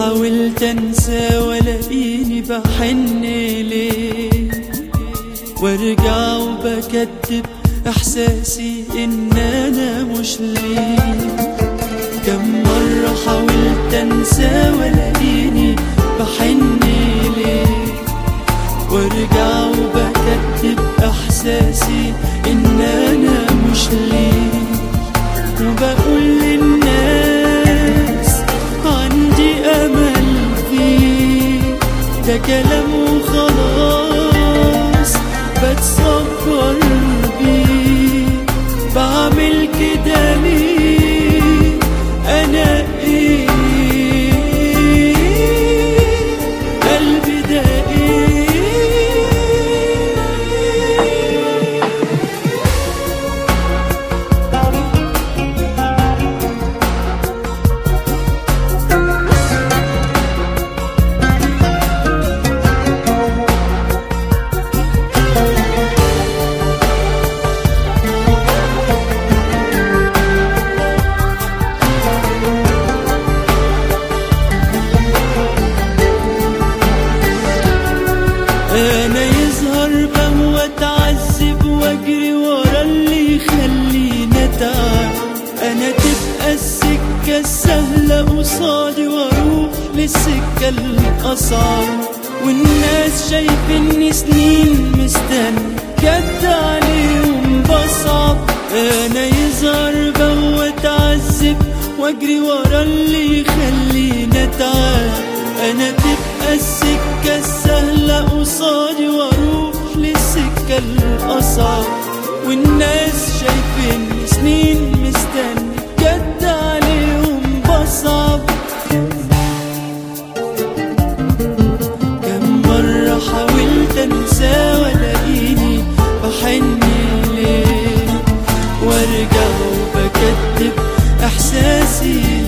حاولت انسى والاقيني بحن ليه وارجع وبكتب احساسي ان انا مش ليه كم مرة حاولت انسى والاقيني بحن ليه وارجع وبكتب احساسي ان انا مش ليه وبقول للناس عندي امل فيه ده كلام وخلاص بتصبر بيه بعمل كده ليه انا ايه قلبي ده ايه انا يظهر بم واتعذب واجري ورا اللي يخليني اتعب انا تبقى السكة السهلة قصادي واروح للسكة الاصعب والناس شايفيني سنين مستني جد عليهم بصعب انا يظهر بم واتعذب واجري ورا اللي يخليني اتعب انا تبقى السكة السهلة قصادي واروح للسكة الاصعب والناس شايفيني سنين مستني جد عليهم بصعب كم مرة حاولت انسى والاقيني بحن ليه وارجع وبكتب احساسي